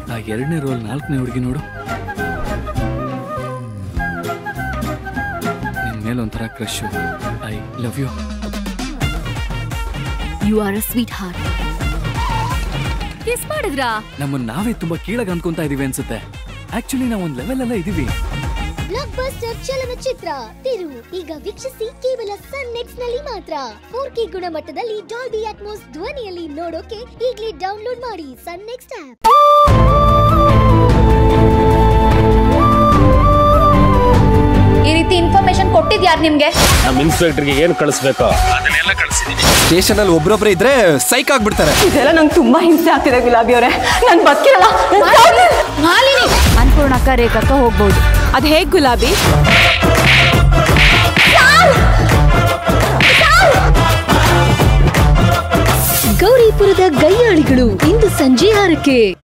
ಆ ಎರಡನೇ ರೋಲ್ ನಾಲ್ಕನೇ ಹುಡುಗಿ ನೋಡು ನಿನ್ ಮೇಲೆ ಒಂಥರ crush I love you you are a sweetheart kiss ಮಾಡಿದ್ರಾ ನಮ್ಮನ್ನ ನಾವೇ ತುಂಬಾ ಕೀಳಾಗ ಅನ್ಕೊಂತಾ ಇದೀವಿ ಅನ್ಸುತ್ತೆ ಆಕ್ಚುಲಿ ನಾವು ಒಂದ್ ಲೆವೆಲ್ ಅಲ್ಲ ಇದೀವಿ ಬ್ಲಾಕ್ ಬಸ್ಟರ್ ಚಲನಚಿತ್ರ ತಿರು ಈಗ ವೀಕ್ಷಿಸಿ ಕೇವಲ ಸನ್ ನೆಕ್ಸ್ಟ್ ನಲ್ಲಿ ಮಾತ್ರ ಫೋರ್ ಕೆ ಗುಣಮಟ್ಟದಲ್ಲಿ ಡಾಲ್ಬಿ ಅಟ್ಮೋಸ್ ಧ್ವನಿಯಲ್ಲಿ ನೋಡೋಕೆ ಈಗಲೇ ಡೌನ್ಲೋಡ್ ಮಾಡಿ ಸನ್ ನೆಕ್ಸ್ಟ್ ಆಪ್ ಈ ರೀತಿ ಇನ್ಫಾರ್ಮೇಶನ್ ಕೊಟ್ಟಿದ್ಯಾರು ನಿಮ್ಗೆ ನಮ್ಮ ಇನ್ಸ್ಪೆಕ್ಟರ್ಗೆ ಏನು ಕಳಿಸ್ಬೇಕೋ ಸ್ಟೇಷನ್ ಅಲ್ಲಿ ಒಬ್ರೊಬ್ರೆ ಇದ್ರೆ ಸೈಕ್ ಆಗ್ಬಿಡ್ತಾರೆ ಇದೆಲ್ಲ ನಂಗೆ ತುಂಬಾ ಹಿಂಸೆ ಆಗ್ತಿದೆ ಗುಲಾಬಿ ಅವರೇ ನಾನು ಬದುಕಿರಲ್ಲ ಅನ್ಪೂರ್ಣಕ್ಕ ರೇಖಕ್ಕ ಹೋಗ್ಬೋದು ಅದು ಹೇಗ್ ಗುಲಾಬಿ ಗೌರಿಪುರದ ಗಯ್ಯಾಳಿಗಳು ಇಂದು ಸಂಜೆ ಆರಕ್ಕೆ